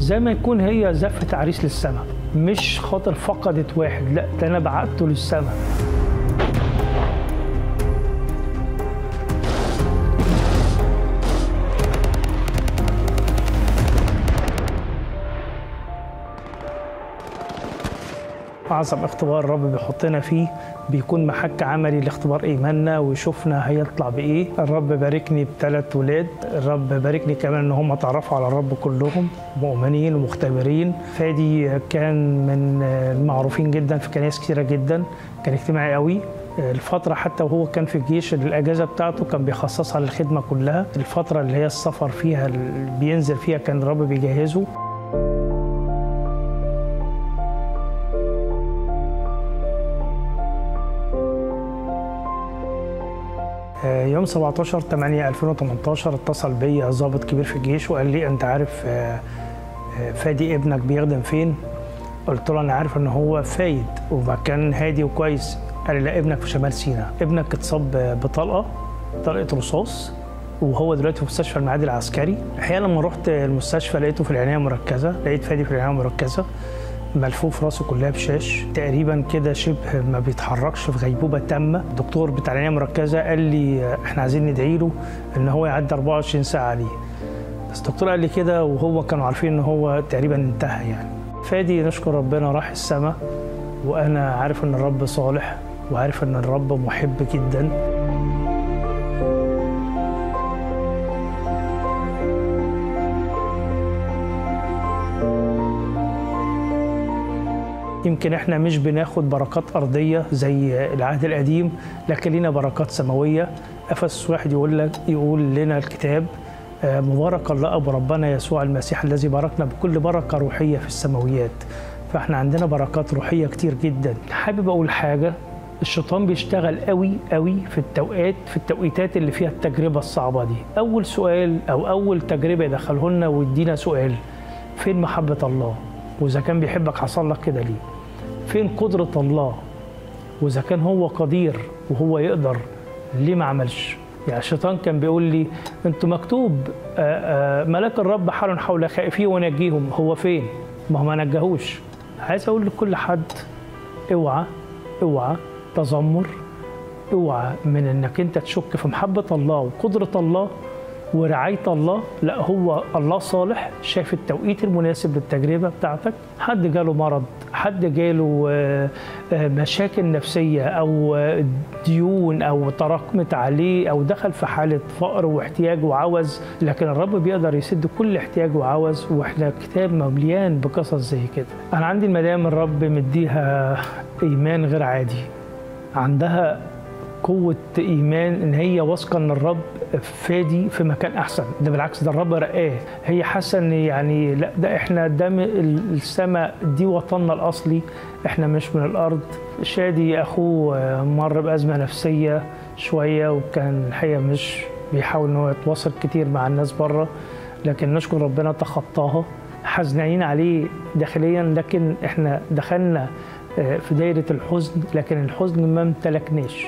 زي ما يكون هي زفة عريس للسماء مش خاطر فقدت واحد لا ده انا بعته للسماء أعظم اختبار الرب بيحطنا فيه بيكون محك عملي لاختبار إيماننا ويشوفنا هيطلع بإيه الرب باركني بثلاث ولاد الرب باركني كمان إن هم تعرفوا على الرب كلهم مؤمنين ومختبرين فادي كان من المعروفين جدا في كنائس كتيرة جدا كان اجتماعي قوي الفترة حتى وهو كان في الجيش الأجازة بتاعته كان بيخصصها للخدمة كلها الفترة اللي هي السفر فيها اللي بينزل فيها كان الرب بيجهزه يوم 17 8 2018 اتصل بيا ضابط كبير في الجيش وقال لي انت عارف فادي ابنك بيخدم فين؟ قلت له انا عارف ان هو فايد ومكان هادي وكويس قال لي لا ابنك في شمال سيناء ابنك اتصاب بطلقه طلقه رصاص وهو دلوقتي في مستشفى المعادي العسكري الحقيقه لما رحت المستشفى لقيته في العنايه المركزه لقيت فادي في العنايه المركزه ملفوف راسه كلها بشاش تقريبا كده شبه ما بيتحركش في غيبوبه تامه الدكتور بتاع العنايه المركزه قال لي احنا عايزين ندعي له ان هو يعدي 24 ساعه عليه بس الدكتور قال لي كده وهو كانوا عارفين ان هو تقريبا انتهى يعني فادي نشكر ربنا راح السماء وانا عارف ان الرب صالح وعارف ان الرب محب جدا يمكن احنا مش بناخد بركات ارضيه زي العهد القديم لكن لينا بركات سماويه افسس واحد يقول لك يقول لنا الكتاب مبارك الله ابو ربنا يسوع المسيح الذي باركنا بكل بركه روحيه في السماويات فاحنا عندنا بركات روحيه كتير جدا حابب اقول حاجه الشيطان بيشتغل قوي قوي في التوقيت في التوقيتات اللي فيها التجربه الصعبه دي اول سؤال او اول تجربه يدخله لنا ويدينا سؤال فين محبه الله واذا كان بيحبك حصل لك كده ليه فين قدره الله واذا كان هو قدير وهو يقدر ليه ما عملش يعني الشيطان كان بيقول لي انتوا مكتوب آآ آآ ملاك الرب حال حول خائفيه ونجيهم هو فين ما هو ما نجاهوش عايز اقول لكل حد اوعى اوعى تذمر اوعى من انك انت تشك في محبه الله وقدره الله ورعاية الله لا هو الله صالح شاف التوقيت المناسب للتجربة بتاعتك حد جاله مرض حد جاله مشاكل نفسية أو ديون أو تراكمت عليه أو دخل في حالة فقر واحتياج وعوز لكن الرب بيقدر يسد كل احتياج وعوز وإحنا كتاب مليان بقصص زي كده أنا عندي المدام الرب مديها إيمان غير عادي عندها قوة إيمان إن هي واثقة إن الرب فادي في مكان أحسن، ده بالعكس ده الرب رقاه، هي حاسة إن يعني لا ده إحنا ده السماء دي وطننا الأصلي، إحنا مش من الأرض، شادي أخوه مر بأزمة نفسية شوية وكان الحقيقة مش بيحاول إن هو يتواصل كتير مع الناس بره، لكن نشكر ربنا تخطاها، حزنين عليه داخليا لكن إحنا دخلنا في دايرة الحزن لكن الحزن ما امتلكناش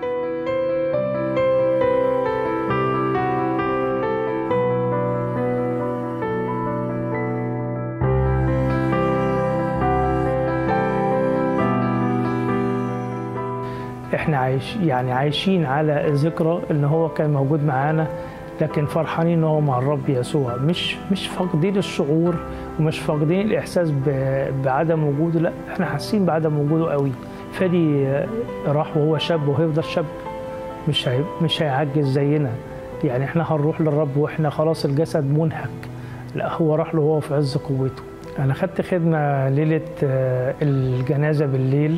احنا عايش يعني عايشين على ذكرى ان هو كان موجود معانا لكن فرحانين ان هو مع الرب يسوع مش مش فاقدين الشعور ومش فاقدين الاحساس بعدم وجوده لا احنا حاسين بعدم وجوده قوي فادي راح وهو شاب وهيفضل شاب مش هي مش هيعجز زينا يعني احنا هنروح للرب واحنا خلاص الجسد منهك لا هو راح له وهو في عز قوته انا خدت خدمه ليله الجنازه بالليل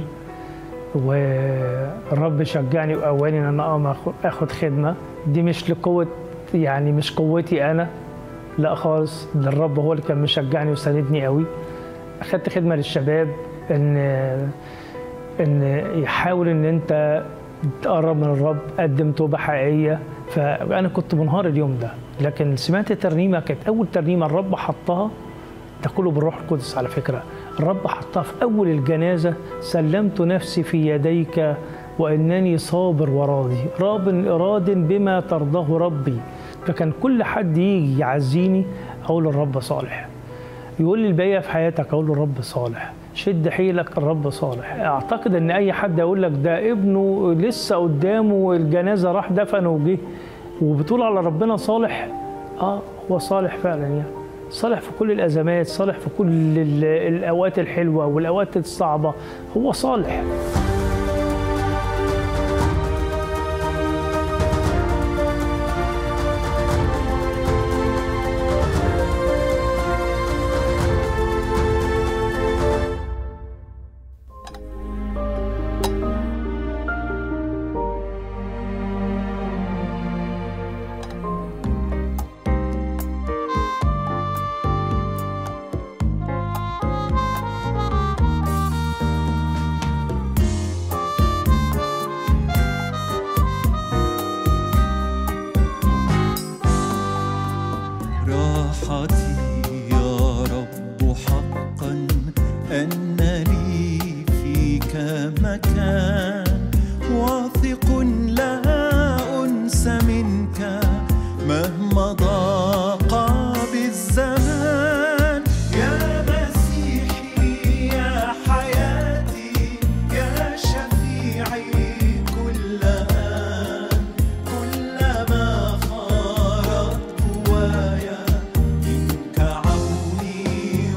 والرب شجعني وقواني ان انا اقوم اخد خدمه دي مش لقوه يعني مش قوتي انا لا خالص ده الرب هو اللي كان مشجعني وساندني قوي اخدت خدمه للشباب ان ان يحاول ان انت تقرب من الرب قدم توبه حقيقيه فانا كنت منهار اليوم ده لكن سمعت ترنيمه كانت اول ترنيمه الرب حطها ده كله بالروح القدس على فكره الرب حطها في اول الجنازه سلمت نفسي في يديك وانني صابر وراضي راب اراد بما ترضاه ربي فكان كل حد يجي يعزيني اقول الرب صالح يقول لي الباقيه في حياتك اقول له الرب صالح شد حيلك الرب صالح اعتقد ان اي حد يقول لك ده ابنه لسه قدامه الجنازه راح دفنه وجه وبتقول على ربنا صالح اه هو صالح فعلا يعني صالح في كل الازمات صالح في كل ال- الاوقات الحلوه والاوقات الصعبه هو صالح راحتي يا رب حقا أن لي فيك مكان واثق لا أنس منك مهما ضاق بالزمان يا مسيحي يا حياتي يا شفيعي كل آن كلما خارت قوايا منك عوني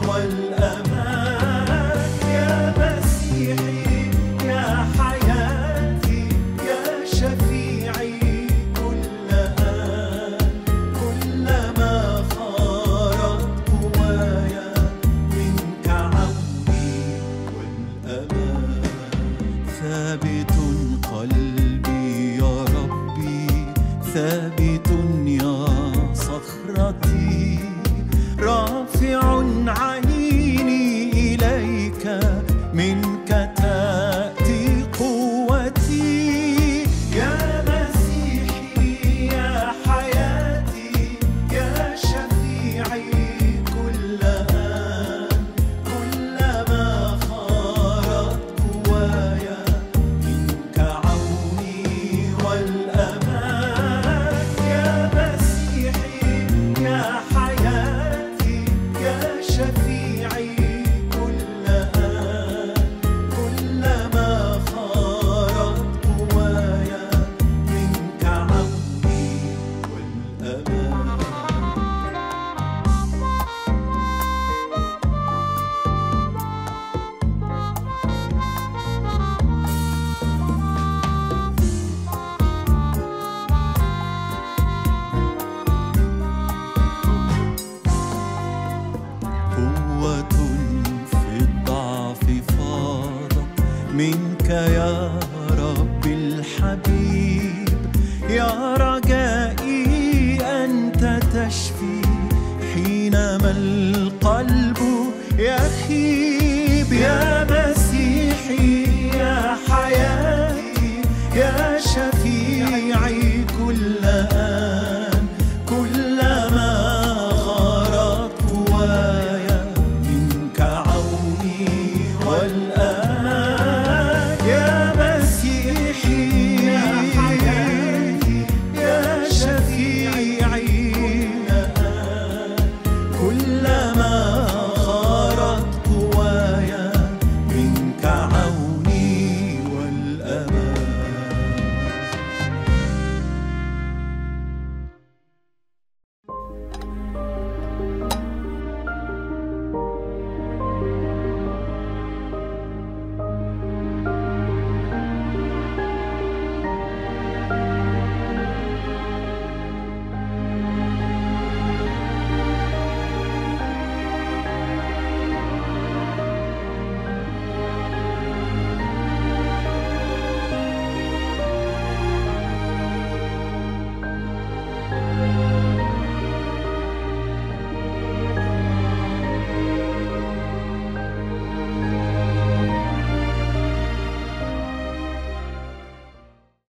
والأمان يا مسيحي يا حياتي يا شفيعي كل آن كلما خارت قوايا منك عوني والأمان ثابت قلبي يا ربي ثابت يا صخرتي رافع عيني إليك منك تأتي قوتي يا مسيحي يا حياتي يا شفيعي كل آن كلما خارت قوايا منك عوني والأمان يا مسيحي يا حياتي يا شفيعي كل آن كلما خارت قوايا منك عوني والأمان قوة في الضعف فاضت منك يا رب الحبيب يا رجائي أنت تشفي حينما القلب يخيب يا مسيحي يا حياتي يا شفيعي كل آن كلما غارت قوايا منك عوني والأمان يا مسيحي يا حياتي يا شفيعي كلما غارت قوايا منك عوني والأمان